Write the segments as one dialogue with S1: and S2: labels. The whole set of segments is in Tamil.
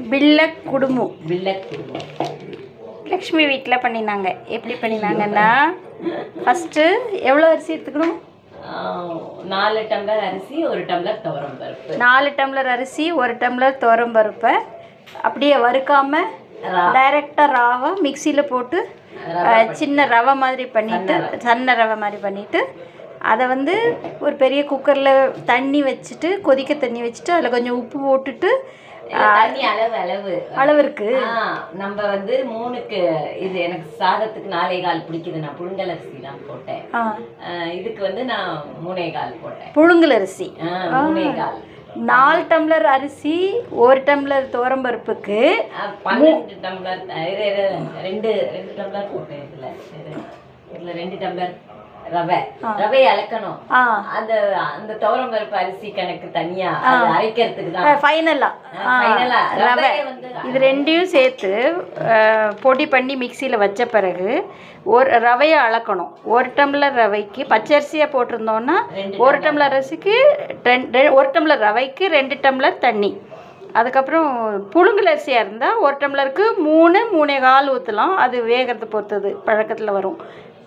S1: பில்ல குடுமு
S2: பில்லட் குடும்பம்
S1: லக்ஷ்மி வீட்டில் பண்ணினாங்க எப்படி பண்ணினாங்கன்னா ஃபஸ்ட்டு எவ்வளோ அரிசி எடுத்துக்கணும்
S2: ஆஹ், நாலு டம்ளர் அரிசி ஒரு டம்ளர் துவரம் பருப்பு
S1: நாலு டம்ளர் அரிசி ஒரு டம்ளர் துவரம் பருப்பை அப்படியே வறுக்காம டைரெக்டாக ராவை மிக்சியில் போட்டு அஹ், சின்ன ரவை மாதிரி பண்ணிட்டு சன்ன ரவை மாதிரி பண்ணிட்டு அதை வந்து ஒரு பெரிய குக்கரில் தண்ணி வச்சுட்டு கொதிக்க தண்ணி வச்சுட்டு அதில் கொஞ்சம் உப்பு போட்டுட்டு
S2: தண்ணி அளவு அளவு
S1: அளவிற்கு
S2: ஆ, நம்ம வந்து மூணுக்கு இது எனக்கு சாதத்துக்கு நாலே கால் பிடிக்குது நான் புழுங்கல் அரிசி தான் போட்டேன்
S1: ஆ,
S2: ஆ, இதுக்கு வந்து நான் மூணே கால் போட்டேன்
S1: புழுங்கல் அரிசி
S2: ஆ, மூணே கால்
S1: நாலு டம்ளர் அரிசி ஒரு டம்ளர் துவரம்பருப்புக்கு
S2: ஆ, பன்னெண்டு டம்ளர் இரு, இரு, ரெண்டு ரெண்டு டம்ளர் போட்டேன் இதுல இரு. இதுல ரெண்டு டம்ளர் ரவை ரவை அளக்கணும்
S1: ஆ
S2: அந்த அந்த துவரம் பருப்பு அரிசி கணக்கு தனியா அது அரைக்கிறதுக்கு தான்
S1: ஃபைனலாக
S2: ஃபைனலா
S1: ரவை
S2: ரவையை வந்து
S1: இது ரெண்டையும் சேர்த்து அஹ், பொடி பண்ணி மிக்சியில் வச்ச பிறகு ஒரு ரவையை அளக்கணும் ஒரு டம்ளர் ரவைக்கு பச்சரிசியாக போட்டிருந்தோன்னா ஒரு டம்ளர் அரிசிக்கு ரெண்டு ஒரு டம்ளர் ரவைக்கு ரெண்டு டம்ளர் தண்ணி அதுக்கப்புறம் புழுங்கல் அரிசியாக இருந்தால் ஒரு டம்ளருக்கு மூணு மூணே கால் ஊற்றலாம் அது வேகிறத பொறுத்தது பழக்கத்தில் வரும்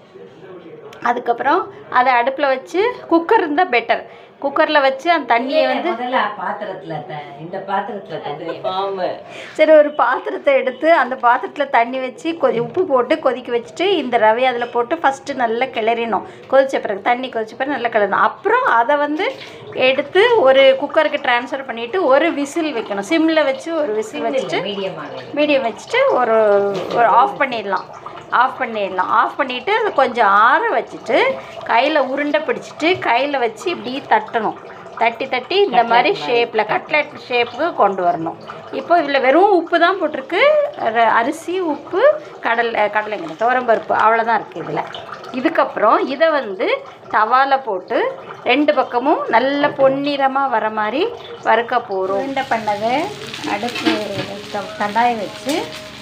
S1: அதுக்கப்புறம் அதை அடுப்பில் வச்சு குக்கர் இருந்தால் பெட்டர் குக்கரில் வச்சு அந்த தண்ணியை வந்து
S2: முதல்ல பாத்திரத்துல த- இந்த பாத்திரத்துல தண்ணி பாம்பு
S1: சரி ஒரு பாத்திரத்தை எடுத்து அந்த பாத்திரத்தில் தண்ணி வச்சு கொதி உப்பு போட்டு கொதிக்க வச்சுட்டு இந்த ரவையை அதில் போட்டு ஃபஸ்ட்டு நல்லா கிளறிடணும் கொதிச்ச பிறகு தண்ணி கொதிச்ச பிறகு நல்லா கிளறணும் அப்புறம் அதை வந்து எடுத்து ஒரு குக்கருக்கு ட்ரான்ஸ்ஃபர் பண்ணிவிட்டு ஒரு விசில் வைக்கணும் சிம்மில் வச்சு ஒரு விசில் வச்சுட்டு
S2: மீடியமாக
S1: மீடியம் வச்சுட்டு ஒரு ஒரு ஆஃப் பண்ணிடலாம் ஆஃப் பண்ணிடலாம் ஆஃப் பண்ணிவிட்டு அதை கொஞ்சம் ஆற வச்சுட்டு கையில் உருண்டை பிடிச்சிட்டு கையில் வச்சு இப்படி தட்டணும் தட்டி தட்டி இந்த மாதிரி ஷேப்பில் கட்லெட் ஷேப்புக்கு கொண்டு வரணும் இப்போ இதில் வெறும் உப்பு தான் போட்டிருக்கு ர- அரிசி உப்பு கடலை கடலைங்க துவரம்பருப்பு அவ்வளோதான் இருக்குது இதில் இதுக்கப்புறம் இதை வந்து தவால போட்டு ரெண்டு பக்கமும் நல்ல பொன்னிறமாக வர மாதிரி வறுக்க போகிறோம் உருண்டை பண்ணதை அடுப்பு த- கடாயை வச்சு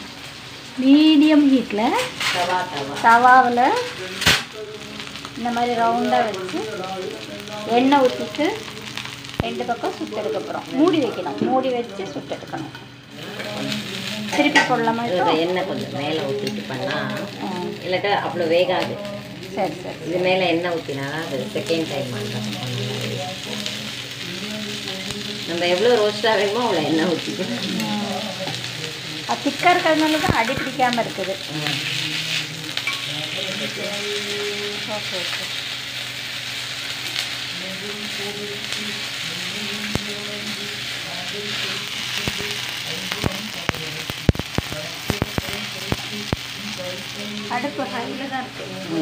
S1: மீடியம் ஹீட்டில்
S2: தவா தவா
S1: தவாவில் இந்த மாதிரி ரவுண்டாக வச்சு எண்ணெய் ஊற்றிட்டு ரெண்டு பக்கம் சுட்டெடுக்க போகிறோம் மூடி வைக்கணும் மூடி வச்சு சுட்டெடுக்கணும் திருப்பி போடலாமா இப்போ
S2: இதுல எண்ணெய் கொஞ்சம் மேலே ஊற்றிட்டு பண்ணா
S1: ஆ,
S2: இல்லாட்டா அவ்வளோ வேகாது
S1: சரி சரி
S2: இது மேலே எண்ணெய் ஊற்றினா அது செகண்ட் டைம் பண்ணுறோம் நம்ம எவ்வளோ ரோஸ்டாக வேணுமோ அவ்வளோ எண்ணெய் ஊற்றிக்கணும்
S1: அது திக்காக இருக்கிறதுனால தான் அடி பிடிக்காமல் இருக்குது ஓகே ஓகே அடுப்பு ஹையில் தான் இருக்குது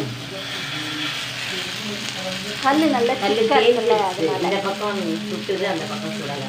S1: கல் நல்ல
S2: கல்
S1: திக்காக இருக்குல்ல
S2: தேய்ச்சி
S1: அதனால
S2: இந்த பக்கம் சுட்டுது அந்த பக்கம் சுடலை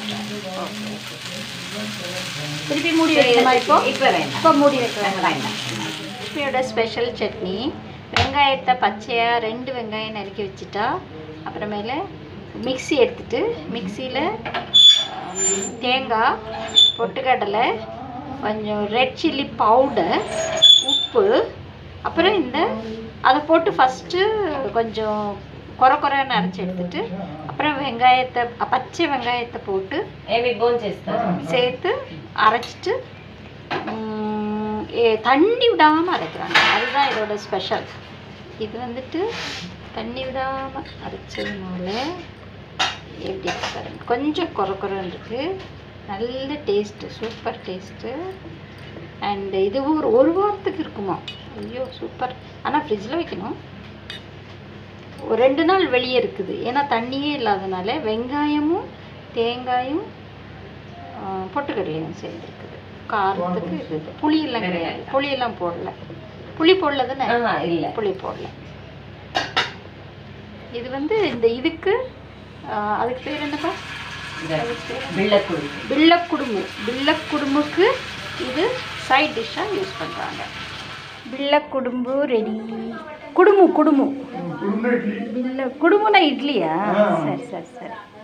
S1: திருப்பி மூடி வைக்கணுமா இப்போ
S2: இப்போ வேண்டாம்
S1: இப்போ மூடி வைக்கலாம்
S2: வேண்டாம்
S1: லக்ஷ்மியோட ஸ்பெஷல் சட்னி வெங்காயத்தை பச்சையாக ரெண்டு வெங்காயம் நறுக்கி வச்சுட்டா அப்புறமேல மிக்ஸி எடுத்துட்டு மிக்சியில் தேங்காய் பொட்டுக்கடலை கொஞ்சம் ரெட் சில்லி பவுடர் உப்பு அப்புறம் இந்த அதை போட்டு ஃபஸ்ட்டு கொஞ்சம் குறை குறைன்னு அரைச்சி எடுத்துட்டு அப்புறம் வெங்காயத்தை பச்சை வெங்காயத்தை போட்டு
S2: ఏమి భోజనం చేస్తారు
S1: சேர்த்து அரைச்சிட்டு ம், ஏ- தண்ணி விடாமல் அரைக்கிறாங்க அதுதான் இதோட ஸ்பெஷல் இது வந்துட்டு தண்ணி விடாமல் அரைச்சதுனால எப்படி இருக்கு பாருங்க கொஞ்சம் குறை குறைன்னு இருக்குது நல்ல டேஸ்ட்டு சூப்பர் டேஸ்ட்டு அண்ட் இது ஒரு ஒரு வாரத்துக்கு இருக்குமா ஐயோ சூப்பர் ஆனால் ஃப்ரிட்ஜில் வைக்கணும் ஒரு ரெண்டு நாள் வெளியே இருக்குது ஏன்னா தண்ணியே இல்லாதனால வெங்காயமும் தேங்காயும் ஆ, பொட்டுக்கடலையும் சேர்ந்துருக்குது காரத்துக்கு இது இது. புளியெல்லாம் கிடையாது புளியெல்லாம் போடல புளி போடல தானே
S2: ஆஹா இல்லை
S1: புளி போடல இது வந்து இந்த இதுக்கு ஆ, அதுக்கு பேர் என்னப்பா
S2: பிள்ளக்குடி
S1: பிள்ளக்குடும்பு பிள்ளக்குடும்புக்கு இது சைட் டிஷ்ஷாக யூஸ் பண்ணுறாங்க பிள்ளக்குடும்பு ரெடி குடும்பு குடும்பு பில்ல குடும்புனா இட்லியா சரி சரி சரி